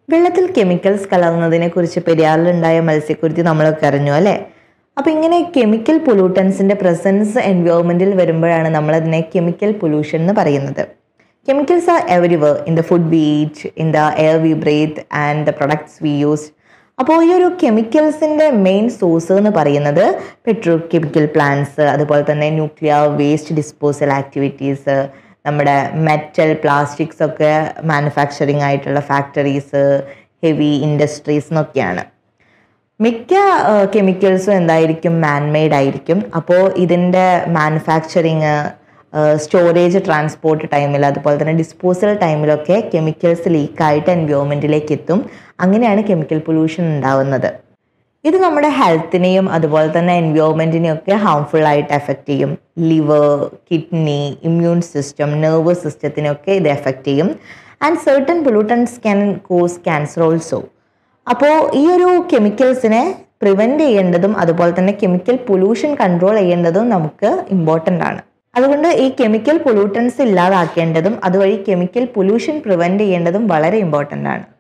വെള്ളത്തിൽ കെമിക്കൽസ് കലർന്നതിനെ കുറിച്ച് പെരിയാറിലുണ്ടായ മത്സ്യക്കുരുത്തി നമ്മളൊക്കെ അറിഞ്ഞു അല്ലേ അപ്പോൾ ഇങ്ങനെ കെമിക്കൽ പൊല്യൂട്ടൻസിൻ്റെ പ്രസൻസ് എൻവയോൺമെൻറ്റിൽ വരുമ്പോഴാണ് നമ്മളതിനെ കെമിക്കൽ പൊല്യൂഷൻ എന്ന് പറയുന്നത് chemicals are everywhere in the food we eat in the air we breathe and the products we use അപ്പോൾ ഈ ഒരു കെമിക്കൽസിൻ്റെ മെയിൻ സോഴ്സ് എന്ന് പറയുന്നത് പെട്രോ കെമിക്കൽ പ്ലാന്റ്സ് അതുപോലെ തന്നെ ന്യൂക്ലിയർ വേസ്റ്റ് ഡിസ്പോസൽ ആക്ടിവിറ്റീസ് നമ്മുടെ മെറ്റൽ പ്ലാസ്റ്റിക്സ് ഒക്കെ മാനുഫാക്ചറിങ് ആയിട്ടുള്ള ഫാക്ടറീസ് ഹെവി ഇൻഡസ്ട്രീസ് എന്നൊക്കെയാണ് മിക്ക കെമിക്കൽസും എന്തായിരിക്കും മാൻമെയ്ഡ് ആയിരിക്കും അപ്പോൾ ഇതിൻ്റെ മാനുഫാക്ചറിങ് സ്റ്റോറേജ് ട്രാൻസ്പോർട്ട് ടൈമിൽ അതുപോലെ തന്നെ ഡിസ്പോസൽ ടൈമിലൊക്കെ കെമിക്കൽസ് ലീക്കായിട്ട് എൻവയോൺമെൻറ്റിലേക്ക് എത്തും അങ്ങനെയാണ് കെമിക്കൽ പൊല്യൂഷൻ ഉണ്ടാവുന്നത് ഇത് നമ്മുടെ ഹെൽത്തിനെയും അതുപോലെ തന്നെ എൻവയോൺമെൻറ്റിനെയും ഒക്കെ ഹാംഫുൾ ആയിട്ട് എഫക്റ്റ് ചെയ്യും liver kidney immune system nervous സിസ്റ്റത്തിനൊക്കെ ഇത് എഫക്റ്റ് ചെയ്യും and certain pollutants can cause cancer also അപ്പോൾ ഈ ഒരു കെമിക്കൽസിനെ പ്രിവെൻറ്റ് ചെയ്യേണ്ടതും അതുപോലെ തന്നെ കെമിക്കൽ പൊല്യൂഷൻ കൺട്രോൾ ചെയ്യേണ്ടതും നമുക്ക് ഇമ്പോർട്ടൻ്റ് ആണ് അതുകൊണ്ട് ഈ കെമിക്കൽ പൊല്യൂട്ടൻസ് ഇല്ലാതാക്കേണ്ടതും അതുവഴി കെമിക്കൽ പൊല്യൂഷൻ പ്രിവെൻറ്റ് ചെയ്യേണ്ടതും വളരെ ഇമ്പോർട്ടൻ്റ് ആണ്